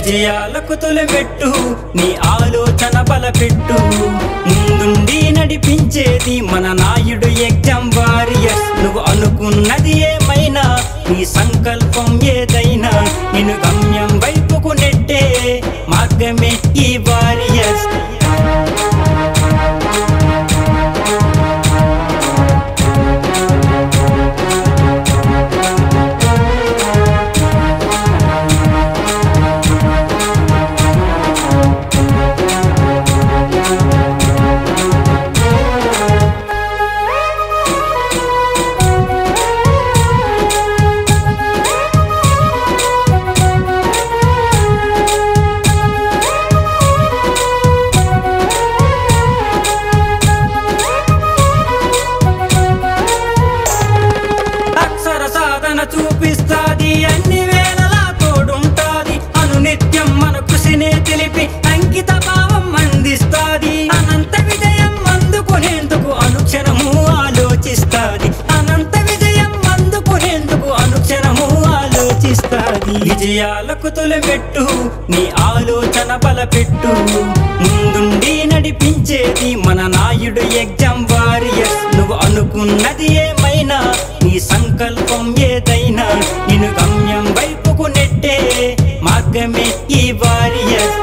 విజయాలకు తొలిపెట్టు నీ ఆలోచన బలపెట్టు ముందుండి నడిపించేది మన నాయుడు ఎగ్జామ్ వారియర్స్ నువ్వు అనుకున్నది ఏమైనా నీ సంకల్పం ఏదైనా నిన్ను గమ్యం వైపుకు నెట్టే మార్గమే ఈ వారియర్స్ అక్షర సాధన చూపిస్తాది అన్ని వేళలా తోడుంటాది అనునిత్యం మన కృషినే తెలిపి అంకిత భావం అందిస్తాది అనంత విజయం అందుకునేందుకు అనుక్షణము ఆలోచిస్తాది అనంత విజయం అందుకునేందుకు అనుక్షణము ఆలోచిస్తాది విజయాలకు తొలిపెట్టు నీ ఆలోచన బలపెట్టు ముందుండి నడిపించేది మన నాయుడు ఎగ్జామ్ వారియర్స్ నువ్వు అనుకున్నది ఏమైనా నీ సంకల్పం ఏదైనా నిన్ను గమ్యం వైపుకు నెట్టే మార్గమే ఈ వారియర్స్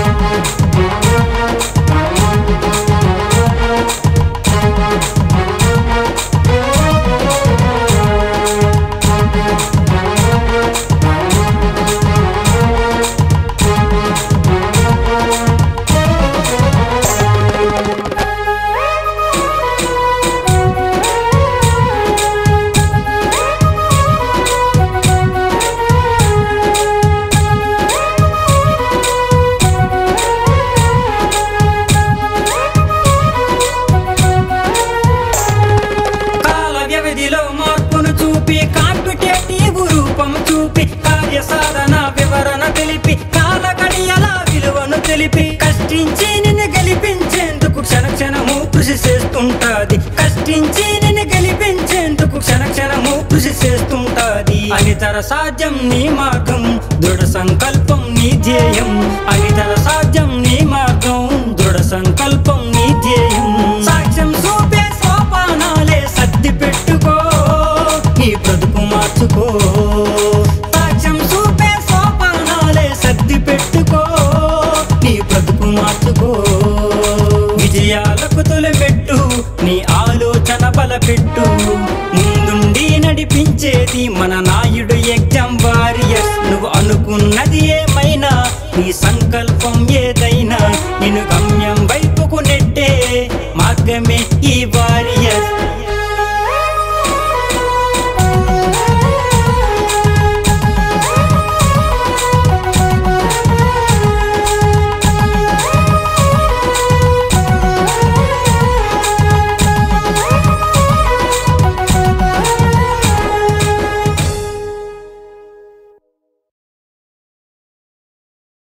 కాల వ్యవధిలో మార్పును చూపి కాంపిటేటివ్ రూపం చూపి కార్య సాధన వివరణ తెలిపి కాల గడియల విలువను తెలిపి కష్టించి నిన్ను గెలిపించేందుకు క్షణ క్షణము కృషి చేస్తుంటాది కష్టించి నిన్ను గెలిపించేందుకు క్షణ క్షణము కృషి చేస్తుంటాది అనితర సాధ్యం నీ మార్గం దృఢ సంకల్పం నీ ధ్యేయం అనితర